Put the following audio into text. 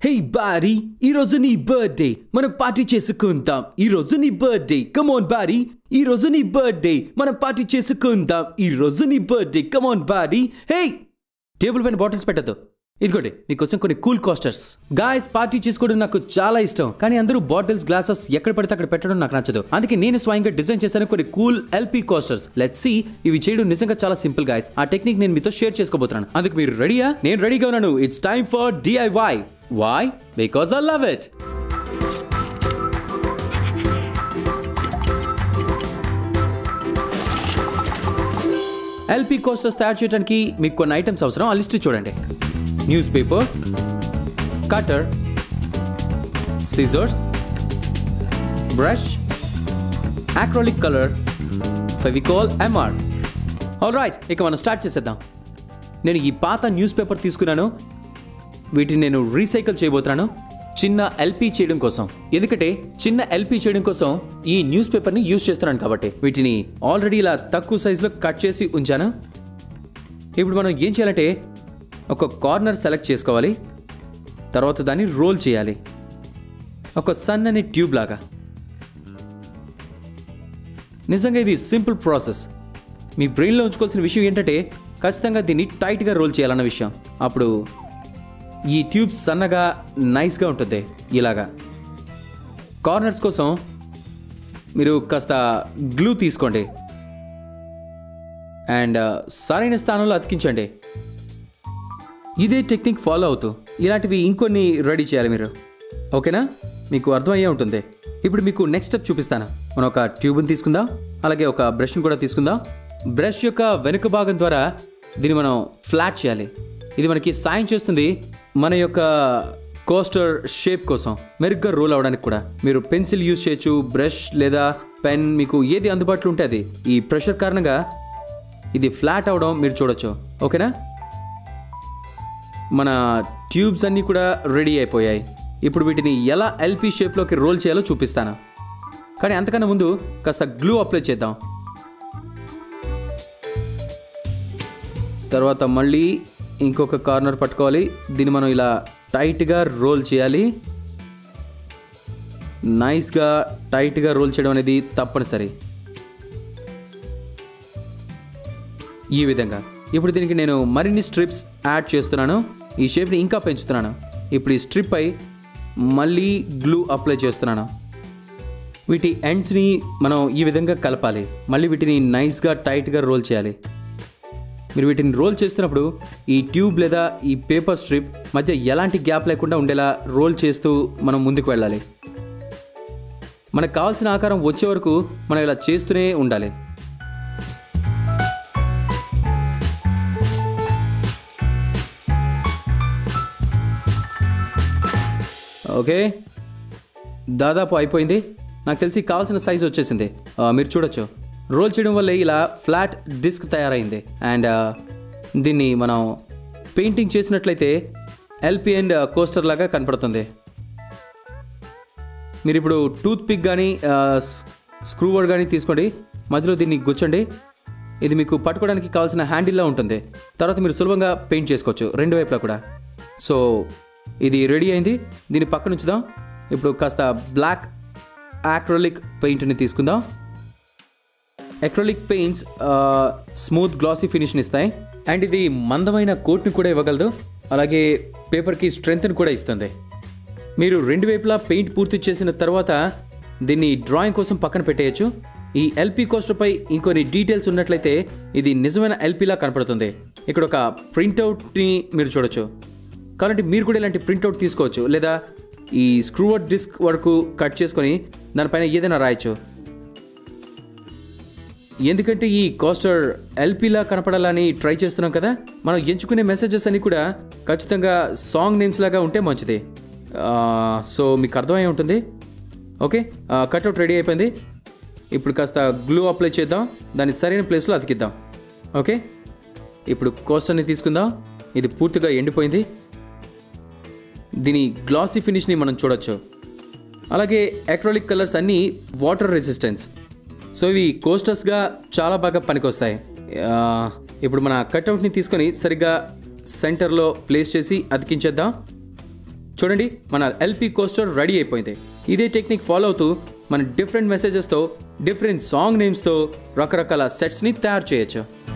హే బారీ ఈ రోజు నీ బర్త్డే మనం పార్టీ చేసుకుందాం ఈ రోజు నీ బర్త్డే కమోన్ బారీ ఈ రోజు నీ బర్త్డే మనం పార్టీ చేసుకుందాం ఈ రోజు నీ బర్త్డే కమోన్ బారీ హే టేబుల్ పైన బాటిల్స్ పెట్టద్దు ఇదిగోండి మీకోసం కొన్ని కూల్ కోస్టర్స్ గాయస్ పార్టీ చేసుకోవడం నాకు చాలా ఇష్టం కానీ అందరూ బాటిల్స్ గ్లాసెస్ ఎక్కడ పడితే అక్కడ పెట్టడం నాకు నచ్చదు అందుకే నేను స్వయంగా డిజైన్ చేశాను కొన్ని cool LP coasters let's see ఇవి చేయడం నిజంగా చాలా సింపుల్ గాయస్ ఆ టెక్నిక్ నేను మీతో షేర్ చేసుకోబోతున్నాను అందుకు మీరు రెడీయా నేను రెడీగా ఉన్నాను it's time for DIY why because I love it LP coasters తయారు చేయడానికి మీకు కొన్ని ఐటమ్స్ అవసరం ఆ లిస్ట్ చూడండి news paper cutter scissors brush acrylic colour Fevicol ఎంఆర్ ఆల్ రైట్ ఇక మనం స్టార్ట్ చేసేద్దాం నేను ఈ పాత న్యూస్ పేపర్ తీసుకున్నాను వీటిని నేను రీసైకిల్ చేయబోతున్నాను చిన్న ఎల్పీ చేయడం కోసం ఎందుకంటే చిన్న ఎల్పీ చేయడం కోసం ఈ న్యూస్ పేపర్ని యూజ్ చేస్తున్నాను కాబట్టి వీటిని ఆల్రెడీ ఇలా తక్కువ సైజులో కట్ చేసి ఉంచాను ఇప్పుడు మనం ఏం చేయాలంటే ఒక కార్నర్ సెలెక్ట్ చేసుకోవాలి తర్వాత దాన్ని రోల్ చేయాలి ఒక సన్ అనే ట్యూబ్ లాగా నిజంగా ఇది సింపుల్ ప్రాసెస్ మీ బ్రెయిన్లో ఉంచుకోవాల్సిన విషయం ఏంటంటే ఖచ్చితంగా దీన్ని టైట్గా రోల్ చేయాలన్న విషయం అప్పుడు ఈ ట్యూబ్ సన్నగా నైస్గా ఉంటుంది ఇలాగా కార్నర్స్ కోసం మీరు కాస్త గ్లూ తీసుకోండి అండ్ సరైన స్థానంలో అతికించండి ఇదే టెక్నిక్ ఫాలో అవుతూ ఇలాంటివి ఇంకొన్ని రెడీ చేయాలి మీరు ఓకేనా మీకు అర్థమయ్యే ఉంటుంది ఇప్పుడు మీకు నెక్స్ట్ స్టెప్ చూపిస్తాను మనం ఒక ట్యూబ్ని తీసుకుందాం అలాగే ఒక బ్రష్ని కూడా తీసుకుందాం బ్రష్ యొక్క వెనుక భాగం ద్వారా దీన్ని మనం ఫ్లాట్ చేయాలి ఇది మనకి సాయం చేస్తుంది మన యొక్క కోస్టర్ షేప్ కోసం మెరుగ్గా రోల్ అవడానికి కూడా మీరు పెన్సిల్ యూజ్ చేయొచ్చు బ్రష్ లేదా పెన్ మీకు ఏది అందుబాటులో ఉంటే అది ఈ ప్రెషర్ కారణంగా ఇది ఫ్లాట్ అవడం మీరు చూడొచ్చు ఓకేనా మన ట్యూబ్స్ అన్నీ కూడా రెడీ అయిపోయాయి ఇప్పుడు వీటిని ఎలా ఎల్పీ షేప్లోకి రోల్ చేయాలో చూపిస్తాను కానీ అంతకన్నా ముందు కాస్త గ్లూ అప్లై చేద్దాం తర్వాత మళ్ళీ ఇంకొక కార్నర్ పట్టుకోవాలి దీన్ని మనం ఇలా టైట్గా రోల్ చేయాలి నైస్గా టైట్గా రోల్ చేయడం అనేది తప్పనిసరి ఈ విధంగా ఇప్పుడు దీనికి నేను మరిన్ని స్ట్రిప్స్ యాడ్ చేస్తున్నాను ఈ షేప్ని ఇంకా పెంచుతున్నాను ఇప్పుడు ఈ స్ట్రిప్ పై మళ్ళీ గ్లూ అప్లై చేస్తున్నాను వీటి ఎండ్స్ని మనం ఈ విధంగా కలపాలి మళ్ళీ వీటిని నైస్గా టైట్గా రోల్ చేయాలి మీరు వీటిని రోల్ చేస్తున్నప్పుడు ఈ ట్యూబ్ లేదా ఈ పేపర్ స్ట్రిప్ మధ్య ఎలాంటి గ్యాప్ లేకుండా ఉండేలా రోల్ చేస్తూ మనం ముందుకు వెళ్ళాలి మనకు కావాల్సిన ఆకారం వచ్చే వరకు మనం ఇలా చేస్తూనే ఉండాలి ఓకే దాదాపు అయిపోయింది నాకు తెలిసి కావాల్సిన సైజ్ వచ్చేసింది ఆ, మీరు చూడొచ్చు రోల్ చేయడం వల్ల ఇలా ఫ్లాట్ డిస్క్ తయారైంది అండ్ దీన్ని మనం పెయింటింగ్ చేసినట్లయితే ఎల్పి అండ్ కోస్టర్ లాగా కనపడుతుంది మీరు ఇప్పుడు టూత్ పిక్ కానీ స్క్రూ వర్డ్ కానీ తీసుకోండి మధ్యలో దీన్ని గుచ్చండి ఇది మీకు పట్టుకోవడానికి కావాల్సిన హ్యాండిల్లా ఉంటుంది తర్వాత మీరు సులభంగా పెయింట్ చేసుకోవచ్చు రెండు వైపులా కూడా సో ఇది రెడీ అయింది దీన్ని పక్కన ఉంచుదాం ఇప్పుడు కాస్త బ్లాక్ యాక్రోలిక్ పెయింట్ని తీసుకుందాం అక్రోలిక్ పెయింట్స్ స్మూత్ గ్లాసీ ఫినిష్ని ఇస్తాయి అండ్ ఇది మందమైన కోట్ని కూడా ఇవ్వగలదు అలాగే పేపర్కి స్ట్రెంగ్త్ని కూడా ఇస్తుంది మీరు రెండు వైపులా పెయింట్ పూర్తి చేసిన తర్వాత దీన్ని డ్రాయింగ్ కోసం పక్కన పెట్టేయచ్చు ఈ ఎల్పి కోస్టర్పై ఇంకొన్ని డీటెయిల్స్ ఉన్నట్లయితే ఇది నిజమైన ఎల్పీలా కనపడుతుంది ఇక్కడ ఒక ప్రింట్అవుట్ని మీరు చూడొచ్చు కాబట్టి మీరు కూడా ఇలాంటి ప్రింట్అవుట్ తీసుకోవచ్చు లేదా ఈ స్క్రూవర్ డిస్క్ వరకు కట్ చేసుకొని దానిపైన ఏదైనా రాయొచ్చు ఎందుకంటే ఈ కోస్టర్ ఎల్పీలా కనపడాలని ట్రై చేస్తున్నాం కదా మనం ఎంచుకునే మెసేజెస్ అన్ని కూడా ఖచ్చితంగా సాంగ్ నేమ్స్ లాగా ఉంటే మంచిది ఆ, సో మీకు అర్థమై ఉంటుంది ఓకే కట్అవుట్ రెడీ అయిపోయింది ఇప్పుడు కాస్త గ్లూ అప్లై చేద్దాం దాన్ని సరైన ప్లేస్లో అతికిద్దాం ఓకే ఇప్పుడు కోస్టర్ని తీసుకుందాం ఇది పూర్తిగా ఎండిపోయింది దీని గ్లాసీ ఫినిష్ని మనం చూడొచ్చు అలాగే అక్రోలిక్ కలర్స్ అన్నీ వాటర్ రెసిస్టెన్స్ సో ఇవి కోస్టర్స్గా చాలా బాగా పనికొస్తాయి ఆ, ఇప్పుడు మన కట్అవుట్ని తీసుకొని సరిగ్గా సెంటర్లో ప్లేస్ చేసి అతికించేద్దాం చూడండి మన ఎల్పి కోస్టర్ రెడీ అయిపోయింది ఇదే టెక్నిక్ ఫాలో అవుతూ మన డిఫరెంట్ మెసేజెస్తో డిఫరెంట్ సాంగ్ నేమ్స్తో రకరకాల సెట్స్ని తయారు చేయొచ్చు